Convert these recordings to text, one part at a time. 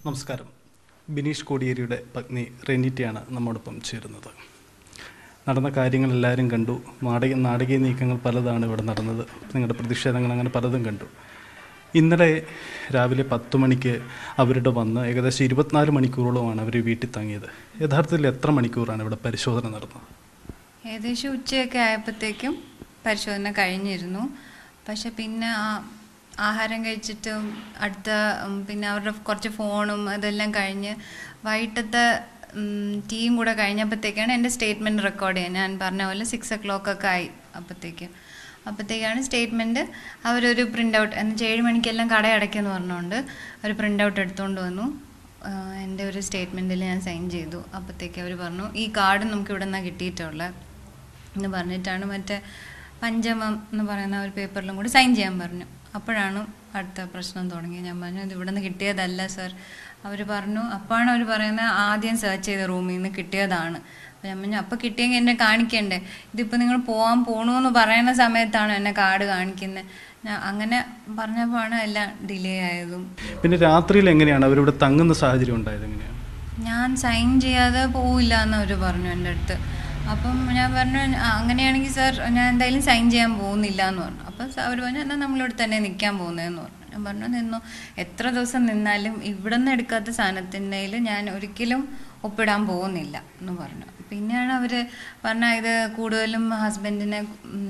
നമസ്കാരം ബിനീഷ് കോടിയേരിയുടെ പത്നി റെനിറ്റിയാണ് നമ്മോടൊപ്പം ചേരുന്നത് നടന്ന കാര്യങ്ങൾ എല്ലാവരും കണ്ടു നാടക നാടകീയ നീക്കങ്ങൾ പലതാണ് ഇവിടെ നടന്നത് നിങ്ങളുടെ പ്രതിഷേധങ്ങൾ അങ്ങനെ പലതും കണ്ടു ഇന്നലെ രാവിലെ പത്ത് മണിക്ക് അവരുടെ വന്ന് ഏകദേശം ഇരുപത്തിനാല് മണിക്കൂറോളമാണ് അവർ വീട്ടിൽ തങ്ങിയത് യഥാർത്ഥത്തിൽ എത്ര മണിക്കൂറാണ് ഇവിടെ പരിശോധന നടന്നത് ഏകദേശം ഉച്ചയൊക്കെ ആയപ്പോഴത്തേക്കും പരിശോധന കഴിഞ്ഞിരുന്നു പക്ഷെ പിന്നെ ആ ആഹാരം കഴിച്ചിട്ടും അടുത്ത ഉം, പിന്നെ അവരുടെ കുറച്ച് ഫോണും അതെല്ലാം കഴിഞ്ഞ് വൈകിട്ടത്തെ ടീം കൂടെ കഴിഞ്ഞപ്പോഴത്തേക്കാണ് എൻ്റെ സ്റ്റേറ്റ്മെൻറ്റ് റെക്കോർഡ് ചെയ്യാൻ ഞാൻ പറഞ്ഞ പോലെ സിക്സ് ഒ ക്ലോക്ക് ഒക്കെ ആയി അപ്പോഴത്തേക്കും അപ്പോഴത്തേക്കാണ് സ്റ്റേറ്റ്മെൻറ്റ് അവരൊരു പ്രിൻ്റ് ഔട്ട് എന്നുവെച്ചാൽ ഏഴ് മണിക്കെല്ലാം കട അടയ്ക്കുമെന്ന് പറഞ്ഞുകൊണ്ട് ഒരു പ്രിൻ്റ് ഔട്ട് എടുത്തുകൊണ്ട് വന്നു ആഹ് എൻ്റെ ഒരു സ്റ്റേറ്റ്മെൻറ്റിൽ ഞാൻ സൈൻ ചെയ്തു അപ്പോഴത്തേക്ക് അവർ പറഞ്ഞു ഈ കാർഡ് നമുക്ക് ഇവിടെ നിന്നാണ് കിട്ടിയിട്ടുള്ളത് എന്ന് പറഞ്ഞിട്ടാണ് മറ്റേ പഞ്ചമം എന്ന് പറയുന്ന ഒരു പേപ്പറിലും കൂടി സൈൻ ചെയ്യാൻ പറഞ്ഞു അപ്പോഴാണ് അടുത്ത പ്രശ്നം തുടങ്ങി ഞാൻ പറഞ്ഞു ഇത് ഇവിടെ നിന്ന് കിട്ടിയതല്ല സർ അവർ പറഞ്ഞു അപ്പോഴാണ് അവർ പറയുന്നത് ആദ്യം സെർച്ച് ചെയ്ത റൂമിൽ നിന്ന് കിട്ടിയതാണ് അപ്പോൾ ഞാൻ പറഞ്ഞു അപ്പോൾ കിട്ടിയെങ്കിൽ എന്നെ കാണിക്കണ്ടേ ഇതിപ്പോൾ നിങ്ങൾ പോകാൻ പോണു എന്ന് പറയുന്ന സമയത്താണ് എന്നെ കാർഡ് കാണിക്കുന്നത് ഞാൻ അങ്ങനെ പറഞ്ഞപ്പോഴാണ് എല്ലാം ഡിലേ ആയതും പിന്നെ രാത്രിയിൽ എങ്ങനെയാണ് അവരിവിടെ തങ്ങുന്ന സാഹചര്യം ഉണ്ടായത് എങ്ങനെയാണ് ഞാൻ സൈൻ ചെയ്യാതെ പോവില്ല എന്ന് അവർ പറഞ്ഞു എൻ്റെ അടുത്ത് അപ്പം ഞാൻ പറഞ്ഞു "ആ, അങ്ങനെയാണെങ്കിൽ സാർ ഞാൻ എന്തായാലും സൈൻ ചെയ്യാൻ പോകുന്നില്ല എന്ന് പറഞ്ഞു അപ്പം അവർ പറഞ്ഞു എന്നാൽ നമ്മളിവിടെ തന്നെ നിൽക്കാൻ പോകുന്നതെന്ന് പറഞ്ഞു ഞാൻ പറഞ്ഞു നിന്നു എത്ര ദിവസം നിന്നാലും ഇവിടെ നിന്ന് എടുക്കാത്ത സാധനത്തിൻ്റെ ഞാൻ ഒരിക്കലും ഒപ്പിടാൻ പോകുന്നില്ല എന്ന് പറഞ്ഞു പിന്നെയാണ് അവർ പറഞ്ഞ ഇത് കൂടുതലും ഹസ്ബൻഡിനെ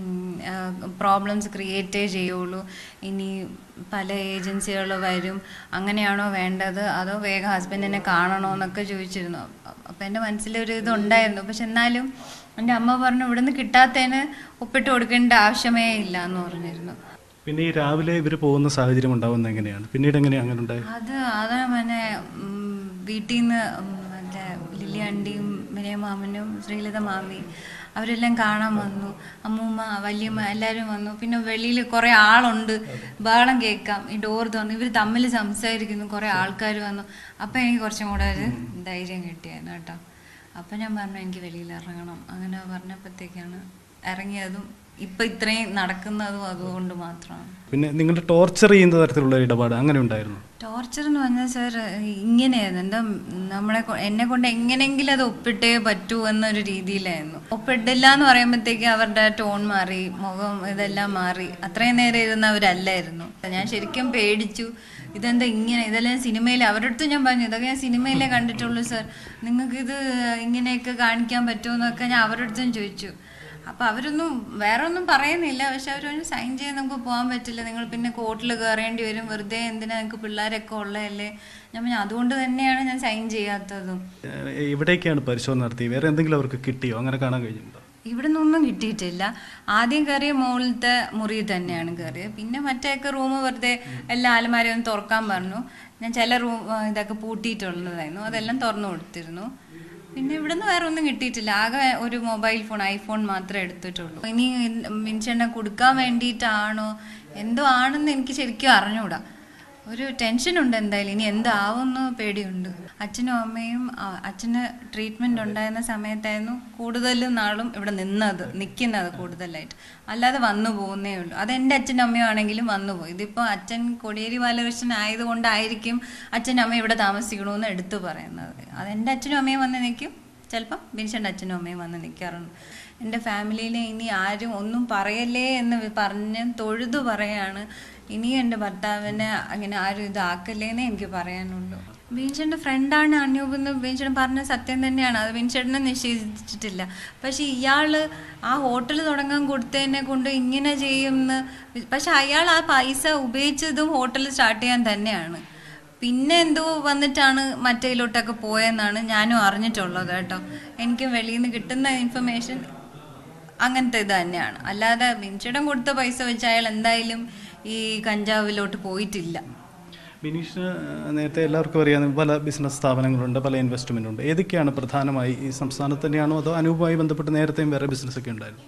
പ്രോബ്ലംസ് ക്രിയേറ്റേ ചെയ്യുള്ളൂ ഇനി പല ഏജൻസികൾ വരും അങ്ങനെയാണോ വേണ്ടത് അതോ വേഗം ഹസ്ബൻഡിനെ കാണണോ എന്നൊക്കെ ചോദിച്ചിരുന്നു അപ്പം എൻ്റെ മനസ്സിലൊരു ഇതുണ്ടായിരുന്നു പക്ഷെ എന്നാലും എൻ്റെ അമ്മ പറഞ്ഞു ഇവിടുന്ന് കിട്ടാത്തതിന് ഒപ്പിട്ട് കൊടുക്കേണ്ട ആവശ്യമേ ഇല്ല എന്ന് പറഞ്ഞിരുന്നു പിന്നെ ഈ രാവിലെ ഇവർ പോകുന്ന സാഹചര്യം ഉണ്ടാവുന്നത് എങ്ങനെയാണ് പിന്നീട് എങ്ങനെയാണ് അങ്ങനെ ഉണ്ടായത് അത് അതാണ് പിന്നെ ഉം, വീട്ടിൽ നിന്ന് മറ്റേ ലില്ലി ആൻറ്റിയും വിനയ മാമനും ശ്രീലത മാമി അവരെല്ലാം കാണാൻ വന്നു അമ്മൂമ്മ വല്യമ്മ എല്ലാവരും വന്നു പിന്നെ വെളിയിൽ കുറേ ആളുണ്ട് ബഹളം കേൾക്കാം ഈ ഡോർ തുറന്നു ഇവർ തമ്മിൽ സംസാരിക്കുന്നു കുറേ ആൾക്കാർ വന്നു അപ്പം എനിക്ക് കുറച്ചും കൂടെ ഒരു ധൈര്യം കിട്ടിയായിരുന്നു കേട്ടോ അപ്പം ഞാൻ പറഞ്ഞു എനിക്ക് വെളിയിൽ ഇറങ്ങണം അങ്ങനെ പറഞ്ഞപ്പോഴത്തേക്കാണ് ഇറങ്ങിയതും ഇപ്പം ഇത്രയും നടക്കുന്നതും അതുകൊണ്ട് മാത്രമാണ് പിന്നെ നിങ്ങളുടെ ടോർച്ചർ ചെയ്യുന്ന തരത്തിലുള്ള ഇടപാട് അങ്ങനെ ഉണ്ടായിരുന്നു ടോർച്ചർ എന്ന് പറഞ്ഞാൽ സാർ ഇങ്ങനെയായിരുന്നു എന്താ നമ്മളെ കൊ- എന്നെ കൊണ്ട് എങ്ങനെയെങ്കിലും അത് ഒപ്പിട്ടേ പറ്റൂ എന്നൊരു രീതിയിലായിരുന്നു ഒപ്പിട്ടില്ല എന്ന് പറയുമ്പോഴത്തേക്ക് അവരുടെ ടോൺ മാറി മുഖം ഇതെല്ലാം മാറി അത്രയും നേരം ഇരുന്നവരല്ലായിരുന്നു ഞാൻ ശരിക്കും പേടിച്ചു ഇതെന്താ ഇങ്ങനെ ഇതെല്ലാം സിനിമയിൽ അവരുടെ അടുത്ത് ഞാൻ പറഞ്ഞു ഇതൊക്കെ ഞാൻ സിനിമയിലേ കണ്ടിട്ടുള്ളൂ സാർ നിങ്ങൾക്ക് ഇത് ഇങ്ങനെയൊക്കെ കാണിക്കാൻ പറ്റുമോ എന്നൊക്കെ ഞാൻ അവരുടെ അടുത്തും ചോദിച്ചു അപ്പൊ അവരൊന്നും വേറെ ഒന്നും പറയുന്നില്ല പക്ഷെ അവർ സൈൻ ചെയ്യാൻ നമുക്ക് പോകാൻ പറ്റില്ല നിങ്ങൾ പിന്നെ കോർട്ടിൽ കയറേണ്ടി വരും വെറുതെ എന്തിനാ നിങ്ങൾക്ക് പിള്ളേരൊക്കെ ഉള്ളതല്ലേ ഞാൻ പറഞ്ഞു അതുകൊണ്ട് തന്നെയാണ് ഞാൻ സൈൻ ചെയ്യാത്തതും ഏഹ് എവിടേക്കാണ് പരിശോധന നടത്തി വേറെ എന്തെങ്കിലും അവർക്ക് കിട്ടിയോ അങ്ങനെ കാണാൻ കഴിഞ്ഞിട്ടുണ്ടോ ഇവിടെ നിന്നൊന്നും കിട്ടിയിട്ടില്ല ആദ്യം കയറിയ മുകളിലത്തെ മുറി തന്നെയാണ് കയറിയത് പിന്നെ മറ്റേയൊക്കെ റൂം വെറുതെ എല്ലാ ആലമാരെയും ഒന്ന് തുറക്കാൻ പറഞ്ഞു ഞാൻ ചില റൂം ഇതൊക്കെ പൂട്ടിയിട്ടുള്ളതായിരുന്നു അതെല്ലാം തുറന്നു കൊടുത്തിരുന്നു പിന്നെ ഇവിടെ നിന്ന് വേറെ ഒന്നും കിട്ടിയിട്ടില്ല ആകെ ഒരു മൊബൈൽ ഫോൺ ഐഫോൺ മാത്രമേ എടുത്തിട്ടുള്ളൂ ഇനി മിൻചെണ്ണ കൊടുക്കാൻ വേണ്ടിയിട്ടാണോ എന്തോ ആണെന്ന് എനിക്ക് ശരിക്കും അറിഞ്ഞൂടാ ഒരു ടെൻഷനുണ്ട് എന്തായാലും ഇനി എന്താവുമെന്ന് പേടിയുണ്ട് അച്ഛനും അമ്മയും ആ, അച്ഛന് ട്രീറ്റ്മെൻറ്റ് ഉണ്ടായിരുന്ന സമയത്തായിരുന്നു കൂടുതലും നാളും ഇവിടെ നിന്നത് നിൽക്കുന്നത് കൂടുതലായിട്ട് അല്ലാതെ വന്നു പോകുന്നേ ഉള്ളൂ അത് എൻ്റെ അച്ഛനും അമ്മയും ആണെങ്കിലും വന്നു പോയി ഇതിപ്പോൾ അച്ഛൻ കൊടിയേരി ബാലകൃഷ്ണൻ ആയതുകൊണ്ടായിരിക്കും അച്ഛനും അമ്മയും ഇവിടെ താമസിക്കണമെന്ന് എടുത്തു പറയുന്നത് അത് എൻ്റെ അച്ഛനും അമ്മയും വന്ന് നിൽക്കും ചിലപ്പം ബിൻഷൻ്റെ അച്ഛനും അമ്മയും വന്ന് നിൽക്കാറുണ്ട് എൻ്റെ ഫാമിലിയിൽ ഇനി ആരും ഒന്നും പറയല്ലേ എന്ന് പറഞ്ഞ് തൊഴുതു പറയാണ് ഇനിയും എൻ്റെ ഭർത്താവിനെ അങ്ങനെ ആരും ഇതാക്കല്ലേന്നേ എനിക്ക് പറയാനുള്ളൂ ബീൻചേട്ടൻ്റെ ഫ്രണ്ടാണ് അനൂപ് എന്ന് ബീൻചേട്ടൻ പറഞ്ഞ സത്യം തന്നെയാണ് അത് ബീൻചേട്ടനെ നിഷേധിച്ചിട്ടില്ല പക്ഷെ ഇയാൾ ആ ഹോട്ടൽ തുടങ്ങാൻ കൊടുത്തതിനെ കൊണ്ട് ഇങ്ങനെ ചെയ്യുമെന്ന് പക്ഷെ അയാൾ ആ പൈസ ഉപയോഗിച്ചതും ഹോട്ടൽ സ്റ്റാർട്ട് ചെയ്യാൻ തന്നെയാണ് പിന്നെ എന്തോ വന്നിട്ടാണ് മറ്റേലോട്ടൊക്കെ പോയെന്നാണ് ഞാനും അറിഞ്ഞിട്ടുള്ളത് കേട്ടോ എനിക്ക് വെളിയിൽ നിന്ന് കിട്ടുന്ന ഇൻഫർമേഷൻ അങ്ങനത്തെ ഇത് തന്നെയാണ് അല്ലാതെ ബിൻചേട്ടൻ കൊടുത്ത പൈസ വെച്ച് അയാൾ എന്തായാലും ഈ കഞ്ചാവിലോട്ട് പോയിട്ടില്ല ബിനീഷിന് നേരത്തെ എല്ലാവർക്കും അറിയാവുന്ന പല ബിസിനസ് സ്ഥാപനങ്ങളുണ്ട് പല ഇൻവെസ്റ്റ്മെൻ്റ് ഉണ്ട് ഏതൊക്കെയാണ് പ്രധാനമായി ഈ സംസ്ഥാനത്ത് തന്നെയാണോ അതോ അനൂപുമായി ബന്ധപ്പെട്ട് നേരത്തെയും വേറെ ബിസിനസ് ഒക്കെ ഉണ്ടായിരുന്നു ഇല്ല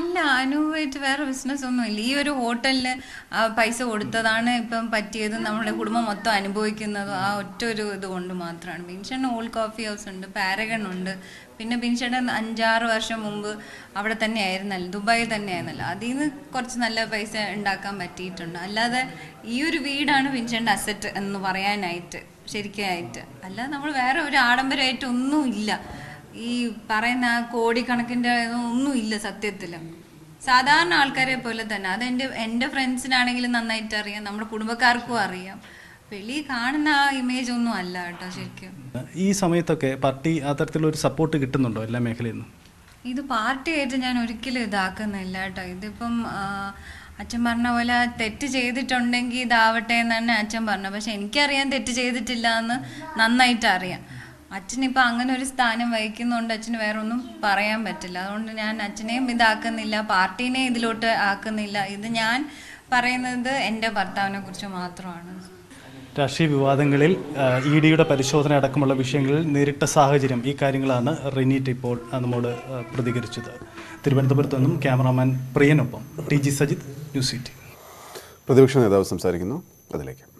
അല്ല അനുവായിട്ട് വേറെ ബിസിനസ് ഒന്നും ഇല്ല ഈ ഒരു ഹോട്ടലിന് ആ, പൈസ കൊടുത്തതാണ് ഇപ്പം പറ്റിയത് നമ്മുടെ കുടുംബം മൊത്തം അനുഭവിക്കുന്നതും ആ ഒറ്റ ഒരു ഇത് കൊണ്ട് മാത്രമാണ് ബിൻഷേട്ടൻ ഓൾഡ് കോഫി ഹൗസ് ഉണ്ട് പാരഗൺ ഉണ്ട് പിന്നെ ബിൻഷേട്ടൻ അഞ്ചാറ് വർഷം മുമ്പ് അവിടെ തന്നെ ആയിരുന്നല്ലോ ദുബായിൽ തന്നെ ആയിരുന്നല്ലോ അതിൽ നിന്ന് കുറച്ച് നല്ല പൈസ ഉണ്ടാക്കാൻ പറ്റിയിട്ടുണ്ട് അല്ലാതെ ഈ ഒരു വീടാണ് ബിൻഷേട്ടൻ്റെ അസറ്റ് എന്ന് പറയാനായിട്ട് ശരിക്കായിട്ട് അല്ലാതെ നമ്മൾ വേറെ ഒരു ആഡംബരമായിട്ട് ഒന്നും ഇല്ല ഈ പറയുന്ന ആ കോടിക്കണക്കിൻ്റെ ഒന്നും ഇല്ല സത്യത്തിൽ സാധാരണ ആൾക്കാരെ പോലെ തന്നെ അത് എൻ്റെ എൻ്റെ ഫ്രണ്ട്സിനാണെങ്കിലും നന്നായിട്ട് അറിയാം നമ്മുടെ കുടുംബക്കാർക്കും അറിയാം വെളി കാണുന്ന ആ ഇമേജ് ഒന്നും അല്ല കേട്ടോ ശരിക്കും ഈ സമയത്തൊക്കെ പാർട്ടി ആ തരത്തിലൊരു സപ്പോർട്ട് കിട്ടുന്നുണ്ടോ എല്ലാ മേഖലയിൽ നിന്നും ഇത് പാർട്ടിയായിട്ട് ഞാൻ ഒരിക്കലും ഇതാക്കുന്നില്ല കേട്ടോ ഇതിപ്പം ആ, അച്ഛൻ പറഞ്ഞ പോലെ തെറ്റ് ചെയ്തിട്ടുണ്ടെങ്കിൽ ഇതാവട്ടെ എന്നാണ് അച്ഛൻ പറഞ്ഞത് പക്ഷെ എനിക്കറിയാൻ തെറ്റ് ചെയ്തിട്ടില്ല എന്ന് നന്നായിട്ട് അറിയാം അച്ഛനിപ്പോൾ അങ്ങനെ ഒരു സ്ഥാനം വഹിക്കുന്നതുകൊണ്ട് അച്ഛന് വേറെ ഒന്നും പറയാൻ പറ്റില്ല അതുകൊണ്ട് ഞാൻ അച്ഛനെയും ഇതാക്കുന്നില്ല പാർട്ടീനെ ഇതിലോട്ട് ആക്കുന്നില്ല ഇത് ഞാൻ പറയുന്നത് എൻ്റെ ഭർത്താവിനെ കുറിച്ച് മാത്രമാണ് രാഷ്ട്രീയ വിവാദങ്ങളിൽ ഇ ഡിയുടെ പരിശോധന അടക്കമുള്ള വിഷയങ്ങളിൽ നേരിട്ട സാഹചര്യം ഈ കാര്യങ്ങളാണ് റിനീറ്റ് ഇപ്പോൾ ആ, നമ്മോട് ആ, പ്രതികരിച്ചത് തിരുവനന്തപുരത്ത് നിന്നും ക്യാമറാമാൻ പ്രിയനൊപ്പം T G Sajith news city പ്രതിപക്ഷ നേതാവ് സംസാരിക്കുന്നു അതിലേക്ക്